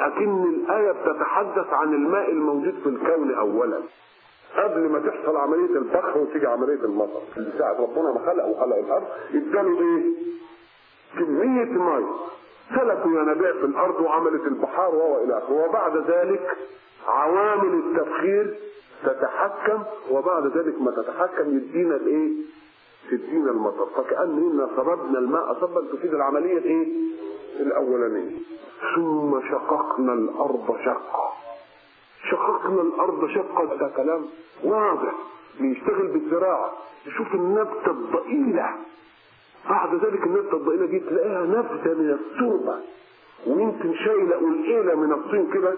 أكن الآية بتتحدث عن الماء الموجود في الكون أولا قبل ما تحصل عملية الفخ وتيجي عملية المطر ساعة ربنا ما خلق وخلق الأرض اداله إيه؟ كمية مية سلكوا ينابيع في الأرض وعملت البحار وهو إلى آخره وبعد ذلك عوامل التبخير تتحكم وبعد ذلك ما تتحكم يدينا الايه؟ تدينا المطر فكأن إنا صببنا الماء صبا تفيد العملية الايه؟ الأولانية ثم شققنا الأرض شقا شققنا الأرض شقا ده كلام واضح بيشتغل بالزراعة يشوف النبتة الضئيلة بعد ذلك النبتة الضئيلة دي تلاقيها نبتة من التربة ويمكن شايلة قلقيلة من الطين كده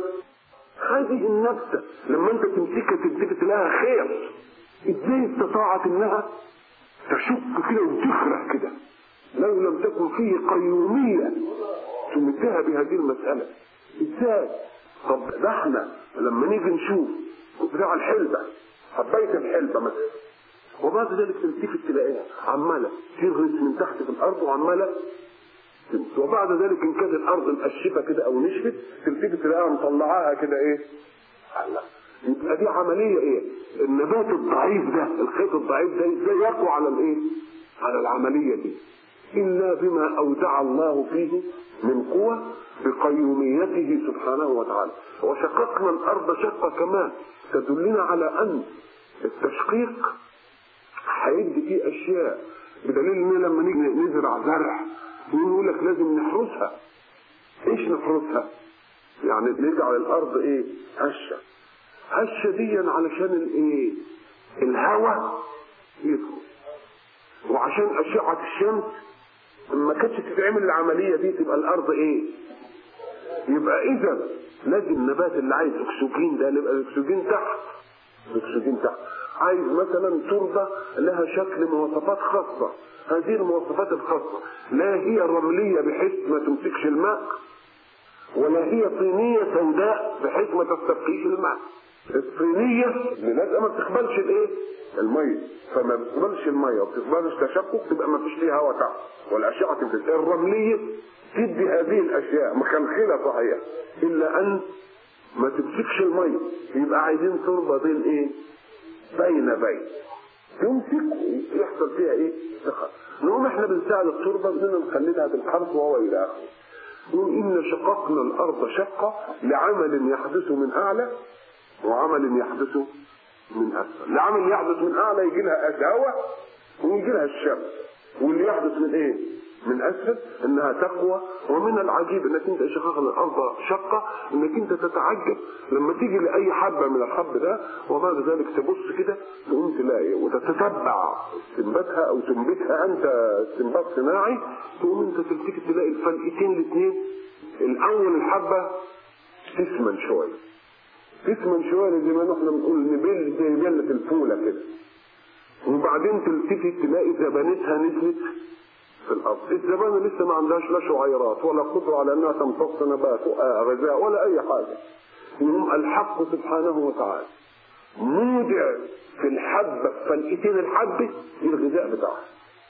هذه النبتة لما انت تمسكها تمسكها تلاقيها خير ازاي استطاعت انها تشك كده وتفرح كده لو لم تكن فيه قيومية تمدها بهذه المسألة ازاي طب ده احنا لما نيجي نشوف بتاع الحلبة حباية الحلبة مثلا وبعد ذلك تلتفت تلاقيها عمالة تغرس من تحت في الأرض وعمالة وبعد ذلك ان كانت الارض مقشفه كده او نشفت تلتفت تلاقيها مطلعاها كده ايه؟ الله يبقى دي عمليه ايه؟ النبات الضعيف ده الخيط الضعيف ده ازاي يقوى على الايه؟ على العمليه دي الا بما اودع الله فيه من قوه بقيوميته سبحانه وتعالى وشققنا الارض شقه كمان تدلنا على ان التشقيق هيدي فيه اشياء بدليل ان لما نيجي نزرع زرع يقول لك لازم نحرسها ايش نحرسها يعني نجعل الارض ايه هشه هشه دي علشان الايه الهواء يدخل وعشان اشعه الشمس ما كانتش تتعمل العمليه دي تبقى الارض ايه يبقى اذا لازم النبات اللي عايز اكسجين ده يبقى الاكسجين تحت الاكسجين تحت عايز مثلا تربه لها شكل مواصفات خاصه هذه المواصفات الخاصة لا هي رملية بحيث ما تمسكش الماء ولا هي طينية سوداء بحيث ما تستبقيش الماء الطينية لازم ما بتقبلش الايه المية فما بتقبلش المية وبتقبلش تشقق تبقى ما فيش ليها هواء تحت والأشعة تبقى الرملية تدي هذه الأشياء مخلخلة صحيح إلا أن ما تمسكش المية يبقى عايزين تربة بين ايه بين بين تمسك يحصل فيها ايه سخط نقوم احنا بنساعد التربه بدنا نخلدها بالحرث وهو الى اخره نقول ان شققنا الارض شقه لعمل يحدث من اعلى وعمل يحدث من اسفل لعمل يحدث من اعلى يجي لها هواء ويجي لها الشمس واللي يحدث من ايه من اسفل انها تقوى ومن العجيب انك انت شققنا الارض شقه انك انت تتعجب لما تيجي لاي حبه من الحب ده وبعد ذلك تبص كده تقوم تلاقي وتتتبع استنباتها او تنبتها انت استنبات صناعي تقوم انت تلتفت تلاقي الفلقتين الاثنين الاول الحبه تسمن شويه تسمن شويه زي ما احنا بنقول نبل زي بله الفوله كده وبعدين تلتفت تلاقي زبانتها نزلت في الارض الزبانه لسه ما عندهاش لا شعيرات ولا قدره على انها تمتص نبات غذاء ولا اي حاجه يقوم الحق سبحانه وتعالى مودع في الحبه فلقتين الحبه الغذاء بتاعها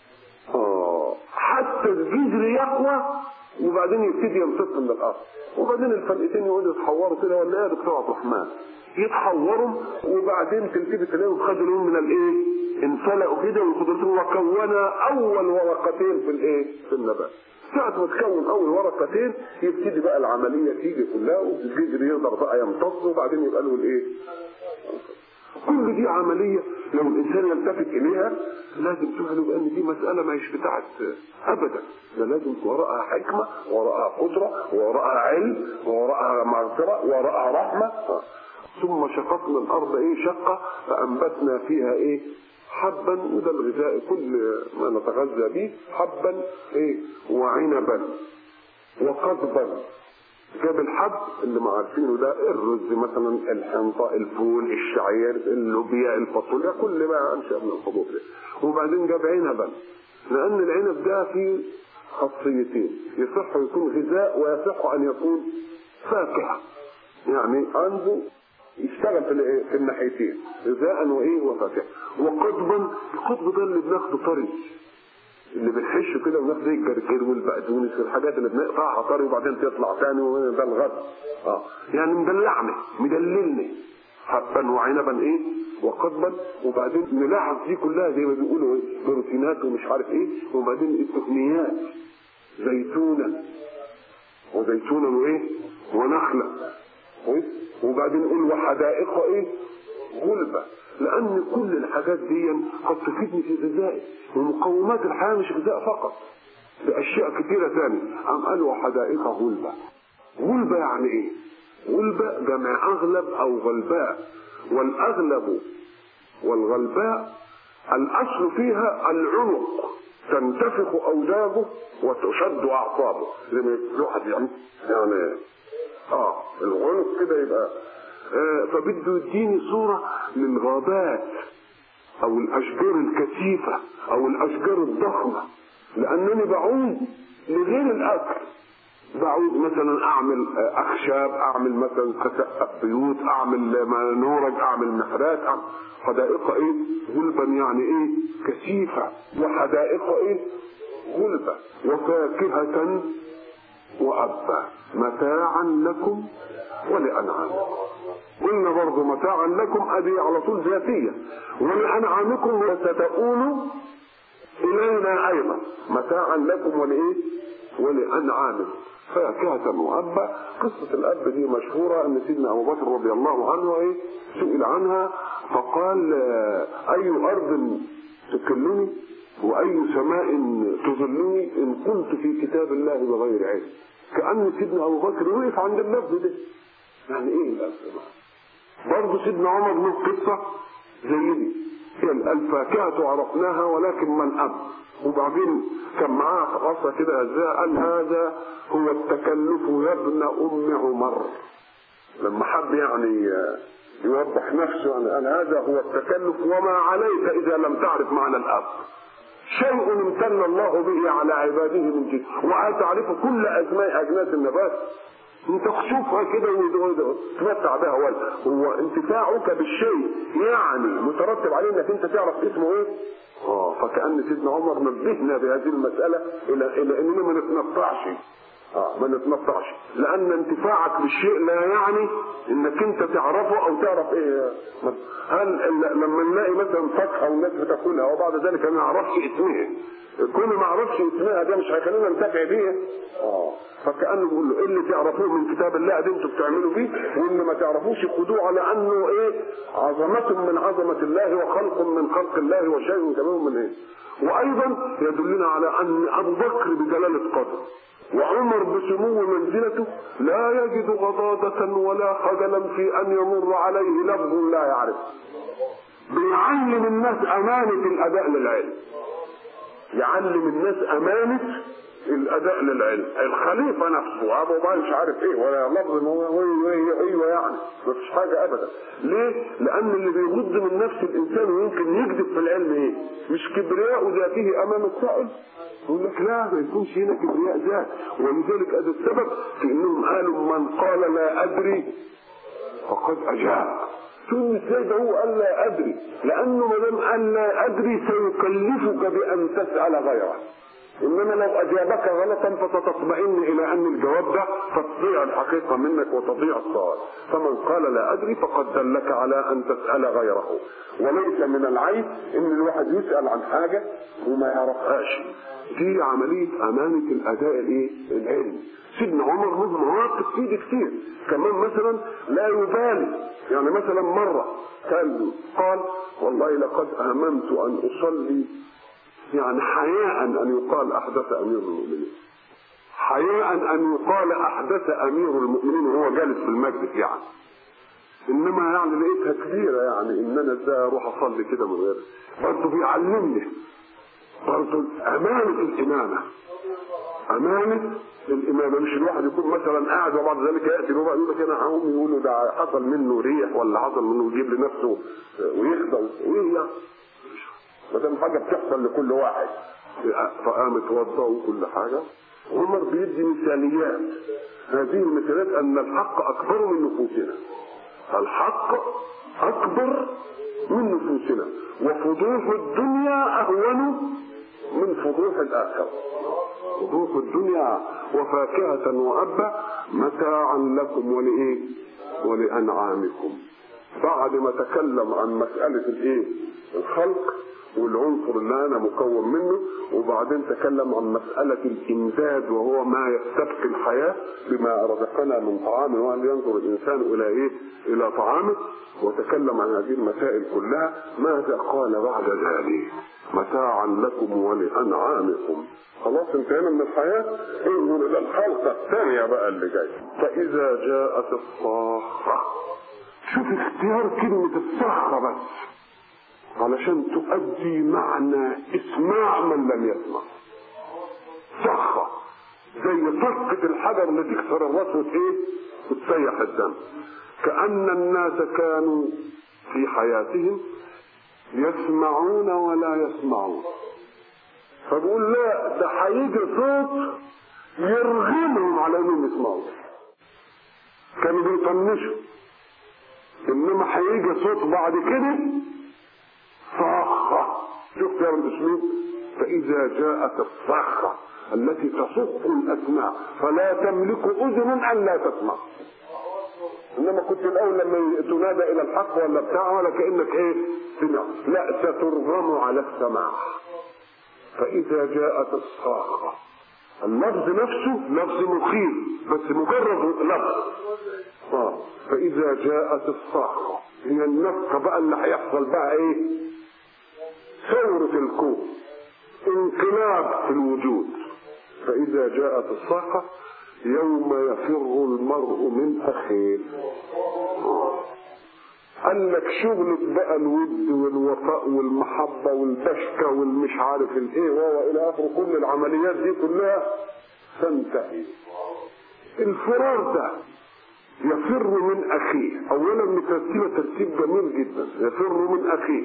اه حتى الجذر يقوى وبعدين يبتدي يمتص من الارض وبعدين الفلقتين يقعدوا يتحوروا كده ولا يا دكتور عبد الرحمن يتحوروا وبعدين تلتفت تلاقيهم خدوا لهم من الايه؟ انفلقوا كده وخضرتهم وكونا اول ورقتين في الايه؟ في النبات. ساعة ما تكون اول ورقتين يبتدي بقى العملية تيجي كلها والجذر يقدر بقى يمتص وبعدين يبقى له الايه؟ كل دي عملية لو الإنسان يلتفت إليها لازم تفهم بأن دي مسألة ما هيش بتاعت أبدا ده لازم وراءها حكمة وراءها قدرة وراءها علم وراءها مغفرة وراءها رحمة ثم شققنا الأرض إيه شقة فأنبتنا فيها إيه حبا وده الغذاء كل ما نتغذى به حبا إيه وعنبا وقضبا جاب الحب اللي ما عارفينه ده الرز مثلا الحنطة الفول الشعير اللوبيا الفاصوليا كل ما انشا من الخضروات وبعدين جاب عنبا لان العنب ده فيه خاصيتين يصح يكون غذاء ويصح ان يكون فاكهه يعني عنده يشتغل في, في الناحيتين غذاء وايه وفاكهه وقضبا القضب ده اللي بناخده طري اللي بنحشه كده وناخد زي الجرجير والبقدونس والحاجات اللي بنقطعها طري وبعدين تطلع تاني وده الغد اه يعني مدلعني مدللني حبا وعنبا ايه وقضبا وبعدين نلاحظ دي كلها زي ما بيقولوا ايه بروتينات ومش عارف ايه وبعدين التقنيات زيتونا وزيتونا وايه ونخله كويس وبعدين نقول وحدائق ايه غلبة لأن كل الحاجات دي قد تفيدني في غذائي ومقومات الحياة مش غذاء فقط بأشياء كثيرة ثانية أم قالوا حدائق غلبة غلبة يعني إيه؟ غلبة جمع أغلب أو غلباء والأغلب والغلباء الأصل فيها العنق تنتفخ أوداجه وتشد أعصابه زي ما الواحد يعني يعني اه العنق كده يبقى آه فبده يديني صورة للغابات او الاشجار الكثيفة او الاشجار الضخمة لانني بعود لغير الاكل بعود مثلا اعمل اخشاب اعمل مثلا اسقف بيوت اعمل نورج اعمل محرات أعمل حدائق ايه غلبا يعني ايه كثيفة وحدائق ايه غلبة وفاكهة وأبا متاعا لكم ولأنعامكم قلنا برضه متاعا لكم أدي على طول ذاتية ولأنعامكم وستؤول إلينا أيضا متاعا لكم ولإيه ولأنعامكم فاكهة وأبا قصة الأب دي مشهورة أن سيدنا أبو بكر رضي الله عنه إيه سئل عنها فقال أي أرض تكلني وأي سماء تظلني إن كنت في كتاب الله بغير علم كأن سيدنا أبو بكر وقف عند اللفظ ده يعني إيه اللفظ ده برضه سيدنا عمر له قصة زي دي هي الفاكهة عرفناها ولكن من أب وبعدين كان معاه قصة كده هزاء قال هذا هو التكلف يا ابن أم عمر لما حب يعني يوضح نفسه يعني أن هذا هو التكلف وما عليك إذا لم تعرف معنى الأب شيء امتن الله به على عباده من جد وتعرف كل اسماء اجناس النبات انت تشوفها كده وتتمتع بها ولا هو انتفاعك بالشيء يعني مترتب عليه انك انت تعرف اسمه ايه اه فكأن سيدنا عمر نبهنا بهذه المسألة الى الى اننا ما نتنطعش اه ما نتنطعش لان انتفاعك بالشيء لا يعني انك انت تعرفه او تعرف ايه هل لما نلاقي مثلا فاكهه والناس بتاكلها وبعد ذلك ما نعرفش اسمها كون ما اعرفش اسمها ده مش هيخلينا ننتفع بيها اه فكانه بيقول له اللي تعرفوه من كتاب الله ده انتوا بتعملوا بيه واللي ما تعرفوش خدوه على انه ايه عظمه من عظمه الله وخلق من خلق الله وشيء تمام من ايه وايضا يدلنا على ان ابو بكر بجلاله قدر وعمر بسمو منزلته لا يجد غضاضة ولا خجلا في أن يمر عليه لفظ لا يعرف بيعلم الناس أمانة الأداء للعلم يعلم الناس أمانة الأداء للعلم الخليفة نفسه أبو بكر مش عارف إيه ولا لفظ هو أيوه يعني مفيش حاجة أبدا ليه؟ لأن اللي بيغض من نفس الإنسان ويمكن يكذب في العلم إيه؟ مش كبرياء ذاته أمام السائل يقول لك لا ما يكونش هنا كبرياء ذات ولذلك هذا السبب في انهم قالوا من قال لا ادري فقد اجاب ثم ازاي ده هو قال لا ادري لانه ما دام قال لا ادري سيكلفك بان تسال غيره انما لو اجابك غلطا فستطمئن الى ان الجواب ده فتضيع الحقيقه منك وتضيع الصواب فمن قال لا ادري فقد دلك على ان تسال غيره وليس من العيب ان الواحد يسال عن حاجه وما يعرفهاش دي عمليه امانه الاداء الايه العلمي سيدنا عمر له مواقف كتير كتير كمان مثلا لا يبالي يعني مثلا مره قال قال والله لقد امنت ان اصلي يعني حياء ان يقال احدث امير المؤمنين حياء ان يقال احدث امير المؤمنين وهو جالس في المسجد يعني انما يعني لقيتها كبيره يعني ان انا ازاي اروح اصلي كده من غير برضه بيعلمني برضه امانه الامامه امانه الامامه مش الواحد يكون مثلا قاعد وبعد ذلك ياتي له يقول لك انا هقوم يقولوا ده حصل منه ريح ولا حصل منه يجيب لنفسه ويخدع وايه يعني ما دام حاجه بتحصل لكل واحد فقام اتوضا وكل حاجه عمر بيدي مثاليات هذه المثاليات ان الحق اكبر من نفوسنا الحق اكبر من نفوسنا وفضوح الدنيا اهون من فضوح الآخرة فضوح الدنيا وفاكهة وأبا متاعا لكم ولإيه ولأنعامكم بعد ما تكلم عن مسألة الإيه الخلق والعنصر اللي انا مكون منه وبعدين تكلم عن مسألة الامداد وهو ما يستبقي الحياة بما رزقنا من طعام وهل ينظر الانسان الى ايه الى طعامه وتكلم عن هذه المسائل كلها ماذا قال بعد ذلك متاعا لكم ولانعامكم خلاص انتهينا من الحياة انظر الى الخلقة الثانية بقى اللي جاي فاذا جاءت الصاخة شوف اختيار كلمة الصخرة بس علشان تؤدي معنى اسماع من لم يسمع صخة زي طرقة الحجر اللي تكسر الراس وايه وتسيح الدم كأن الناس كانوا في حياتهم يسمعون ولا يسمعون فبقول لا ده هيجي صوت يرغمهم على انهم يسمعوا كانوا بيطنشوا انما هيجي صوت بعد كده صاخة شوف يا الاسلوب فاذا جاءت الصاخة التي تصف الاسماع فلا تملك اذن ان لا تسمع انما كنت الاول لما تنادى الى الحق ولا بتاع ولا كانك ايه سمع لا سترغم على السماع فاذا جاءت الصاخة اللفظ نفسه لفظ مخيف بس مجرد لفظ آه. فاذا جاءت الصاخة هي النفخة بقى اللي هيحصل بقى ايه ثورة الكون انقلاب في الوجود فإذا جاءت الصاخة يوم يفر المرء من أخيه قال لك شغلة بقى الود والوفاء والمحبة والبشكة والمش عارف الايه وهو إلى آخر كل العمليات دي كلها تنتهي الفرار ده يفر من أخيه أولا مترتبة ترتيب جميل جدا يفر من أخيه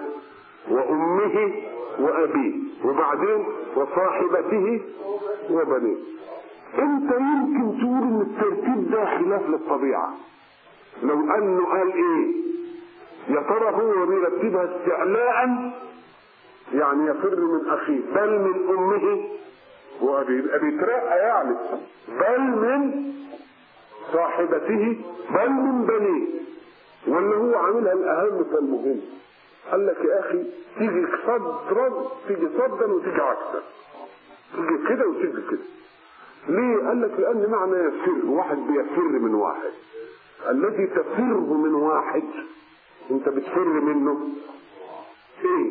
وأمه وأبيه وبعدين وصاحبته وبنيه انت يمكن تقول ان الترتيب ده خلاف للطبيعة لو انه قال ايه يا ترى هو بيرتبها استعلاء يعني يفر من اخيه بل من امه وابيه يبقى بيترقى يعني بل من صاحبته بل من بنيه ولا هو عاملها الاهم فالمهم قال لك يا اخي تيجي صدرا تيجي صدا وتيجي عكسا تيجي كده وتيجي كده ليه قال لك لان معنى يفر واحد بيفر من واحد الذي تفر من واحد انت بتفر منه ايه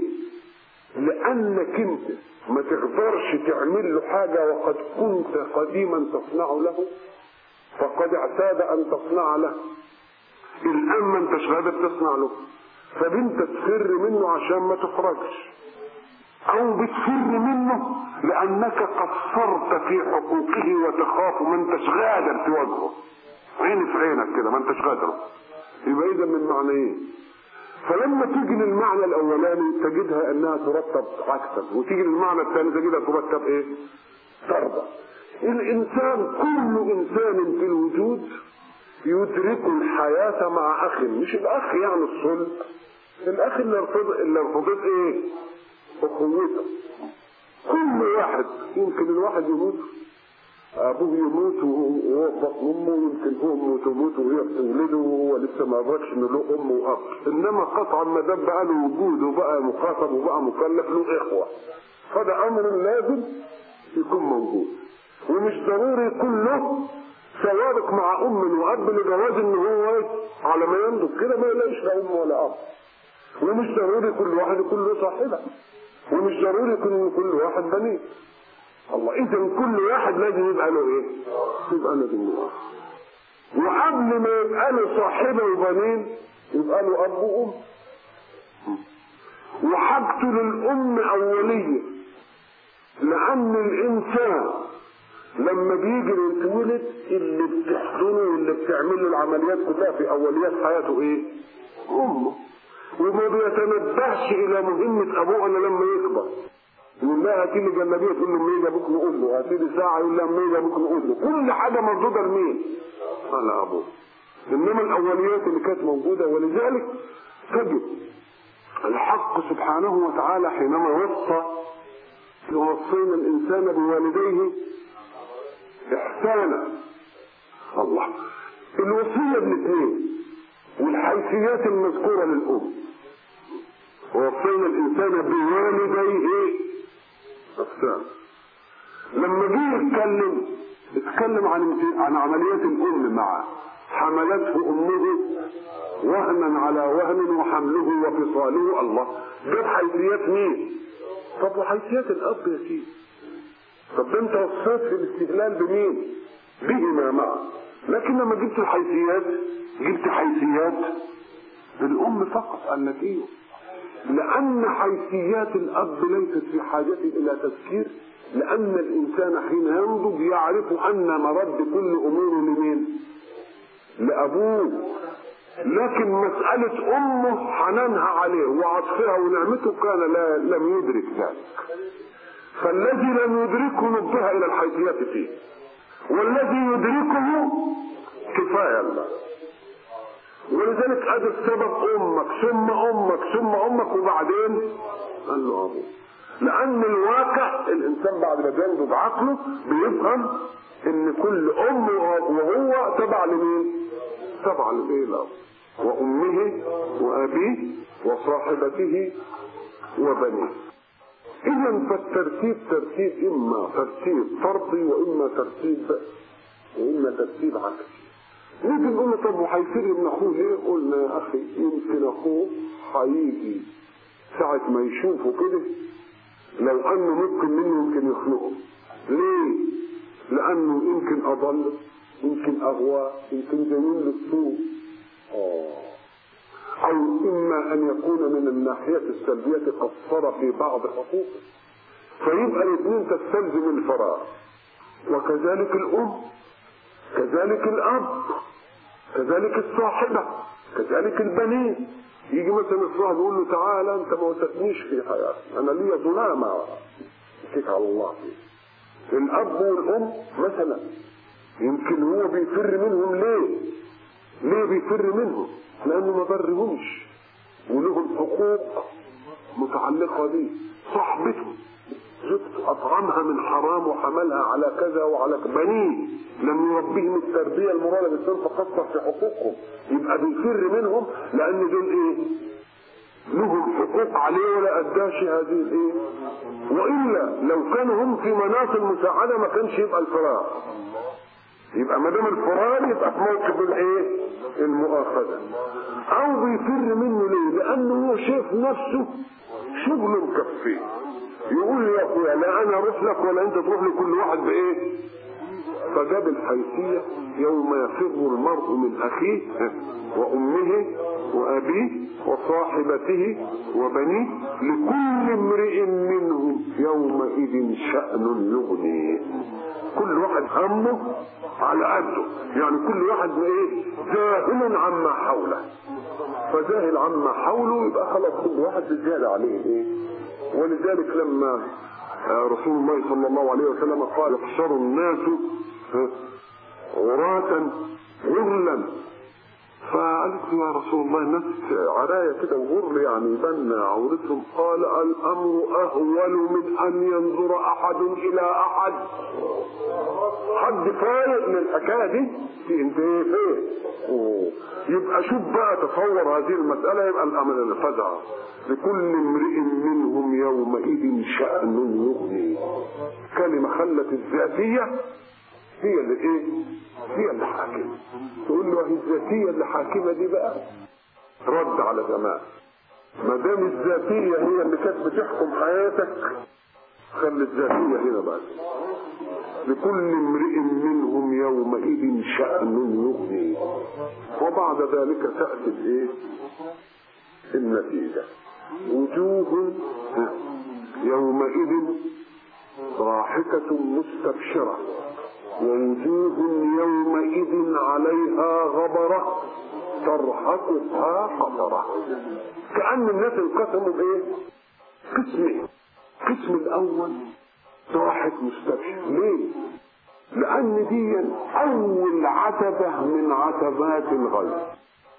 لانك انت ما تقدرش تعمل له حاجه وقد كنت قديما تصنع له فقد اعتاد ان تصنع له الان ما انتش قادر تصنع له فبنت تفر منه عشان ما تخرجش او بتفر منه لانك قصرت في حقوقه وتخاف ما انتش قادر تواجهه عيني في عينك كده ما انتش قادر يبقى اذا من معنيين فلما تيجي للمعنى الاولاني تجدها انها ترتب عكسا وتيجي للمعنى الثاني تجدها ترتب ايه تربى الانسان كل انسان في الوجود يدرك الحياة مع اخ مش الاخ يعني الصلب الاخ اللي ارتضى اللي ارتضت ايه اخوته كل واحد يمكن الواحد يموت ابوه يموت وهو في بطن امه يمكن امه تموت وهي بتولده وهو لسه ما ادركش انه له ام واب انما قطعا ما دام بقى له وجود وبقى مخاطب وبقى مكلف له اخوه فده امر لازم يكون موجود ومش ضروري يكون له سوابق مع ام واب لجواز ان هو على ما ينضج كده ما يلاقيش لا ام ولا اب ومش ضروري كل واحد يكون له صاحبه ومش ضروري يكون كل واحد بنيه الله اذا كل واحد لازم يبقى له ايه يبقى له بنيه وقبل ما يبقى له صاحبه وبنين يبقى له اب وام وحاجته للام اوليه لان الانسان لما بيجي يتولد اللي بتحضنه واللي بتعمل له العمليات كلها في اوليات حياته ايه امه وما بيتنبهش الى مهمة ابوه الا لما يكبر يقول لها هاتي لي جلابيه تقول له مين ابوك نقول له هاتي لي ساعه يقول لها مين ابوك نقول له كل حاجه مردوده لمين؟ على ابوه انما الاوليات اللي كانت موجوده ولذلك تجد الحق سبحانه وتعالى حينما وصى ووصينا الإنسان بوالديه إحسانا الله الوصية بالاثنين والحيثيات المذكورة للأم ووصينا الإنسان بوالديه إحسانا لما جه يتكلم اتكلم عن عن عمليات الأم معه حملته أمه وهنا على وهن وحمله وفصاله الله جاب حيثيات مين؟ طب وحيثيات الأب يا سيدي طب ده انت وصيت في الاستدلال بمين؟ بهما معا لكن لما جبت الحيثيات جبت حيثيات بالأم فقط قال لك ايه؟ لأن حيثيات الأب ليست في حاجة إلى تذكير لأن الإنسان حين ينضج يعرف أن مرد كل أموره لمين؟ لأبوه لكن مسألة أمه حنانها عليه وعطفها ونعمته كان لا لم يدرك ذلك فالذي لم يدركه نبه إلى الحيثيات فيه والذي يدركه كفاية الله ولذلك هذا السبب أمك ثم أمك ثم أمك وبعدين قال له أبوه لأن الواقع الإنسان بعد ما بينضج عقله بيفهم إن كل أم وهو تبع لمين؟ تبع لإيه الأب وأمه وأبيه وصاحبته وبنيه إذا فالترتيب ترتيب إما ترتيب طردي وإما ترتيب وإما ترتيب عكسي نيجي نقول له طب وهيفر من أخوه ليه؟ قلنا يا أخي يمكن أخوه هيجي ساعة ما يشوفه كده لو أنه ممكن منه يمكن يخنقه ليه؟ لأنه يمكن أضل يمكن أغوى يمكن جميل للسوء أو إما أن يكون من الناحية السلبية قصر في بعض حقوقه فيبقى الاثنين تستلزم الفراغ وكذلك الأم كذلك الأب كذلك الصاحبة كذلك البنين يجي مثلا الصاحب يقول له تعالى انت ما وثقنيش في حياتي انا ليا ظلامة اتكل على الله فيه الاب والام مثلا يمكن هو بيفر منهم ليه ليه بيفر منهم لانه ما برهمش ولهم حقوق متعلقه بيه صاحبته زوجته اطعمها من حرام وحملها على كذا وعلى بنيه لم يربيهم التربيه المراد بالسلام فقصر في حقوقهم يبقى بيفر منهم لان دول ايه؟ لهم حقوق عليه ولا اداش هذه الايه؟ والا لو كانوا هم في مناص المساعده ما كانش يبقى الفراغ يبقى ما دام الفراغ يبقى في موقف الايه؟ المؤاخذه او بيفر منه ليه؟ لانه هو شايف نفسه شغله مكفيه يقول لي يا اخويا لا انا اروح لك ولا انت تروح لكل واحد بايه فجاب الحيثية يوم يفر المرء من أخيه وأمه وأبيه وصاحبته وبنيه لكل امرئ منهم يومئذ شأن يغنيه كل واحد همه على قده يعني كل واحد ايه جاهل عما حوله فجاهل عما حوله يبقى خلاص كل واحد زيادة عليه ايه ولذلك لما رسول الله صلى الله عليه وسلم قال يحشر الناس عراة غرلا فقالت يا رسول الله الناس عراية كده وغرل يعني يبان عورتهم قال الأمر أهول من أن ينظر أحد إلى أحد حد فايق من الحكاية دي في انت فين يبقى شوف بقى تصور هذه المسألة يبقى الأمر الفزع لكل امرئ منهم يومئذ شأن يغني كلمة خلت الذاتية هي اللي ايه هي اللي حاكمة تقول له هي الذاتية اللي حاكمة دي بقى رد على زمان ما دام الذاتية هي اللي كانت بتحكم حياتك خلي الذاتية هنا بقى لكل امرئ منهم يومئذ شأن يغني وبعد ذلك تأتي الايه النتيجة وجوه يومئذ ضاحكة مستبشرة ووجوه يومئذ عليها غبرة ترهقها قطرة كأن الناس انقسموا بايه؟ قسمين القسم الأول ضاحك مستبشر ليه؟ لأن دي أول عتبة من عتبات الغيب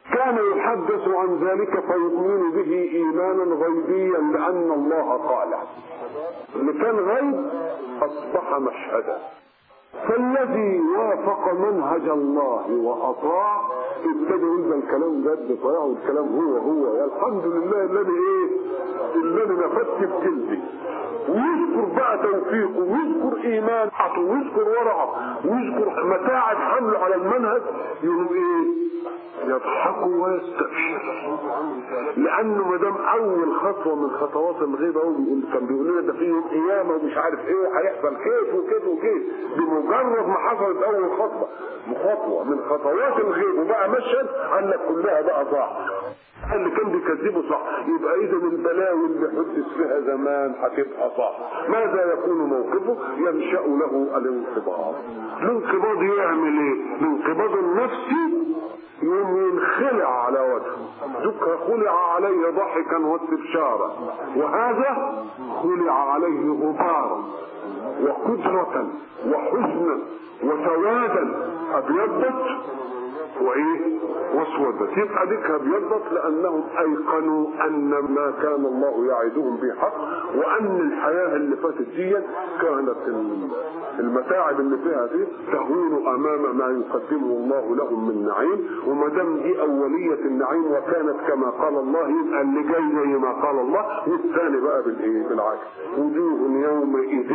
كان يحدث عن ذلك فيؤمن به ايمانا غيبيا لان الله قاله اللي كان غيب اصبح مشهدا فالذي وافق منهج الله واطاع ابتدى يقول ده الكلام جد صحيح والكلام هو هو يا الحمد لله الذي ايه الذي نفدت بجلدي ويذكر بقى توفيقه ويذكر ايمانه ويذكر ورعه ويذكر متاعب حمله على المنهج يقول ايه يضحك ويستبشر لانه ما دام اول خطوه من خطوات الغيبه هو بيقول كان بيقول لنا ده في يوم قيامه ومش عارف ايه وهيحصل كيف وكيف وكيف بمجرد ما حصلت اول خطوه خطوه من خطوات الغيب وبقى مشهد قال لك كلها بقى صح اللي كان بيكذبه صح يبقى اذا البلاوي اللي حدث فيها زمان هتبقى صح ماذا يكون موقفه ينشا له الانقباض الانقباض يعمل ايه الانقباض النفسي يوم ينخلع على وجهه ذكر خلع عليه ضحكا واستبشارا وهذا خلع عليه غبارا وقدرة وحزنا وسوادا ابيضت وايه واسودت يبقى ديك ابيضت لانهم ايقنوا ان ما كان الله يعدهم به حق وان الحياه اللي فاتت دي كانت المتاعب اللي فيها دي تهون امام ما يقدمه الله لهم من نعيم وما دام دي اوليه النعيم وكانت كما قال الله يبقى اللي جاي زي ما قال الله والثاني بقى بالايه بالعكس وجوه يومئذ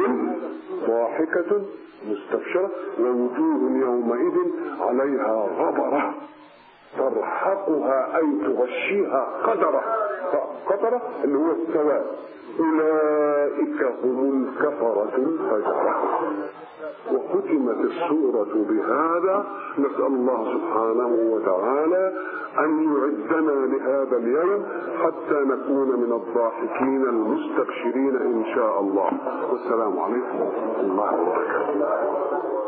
ضاحكه مستبشرة ووجوه يومئذ عليها غبرة ترحقها أي تغشيها قدرة قدرة اللي هو السواد أولئك هم الكفرة الفجرة وختمت السورة بهذا نسأل الله سبحانه وتعالى أن يعدنا لهذا اليوم حتى نكون من الضاحكين المستبشرين إن شاء الله والسلام عليكم ورحمة الله وبركاته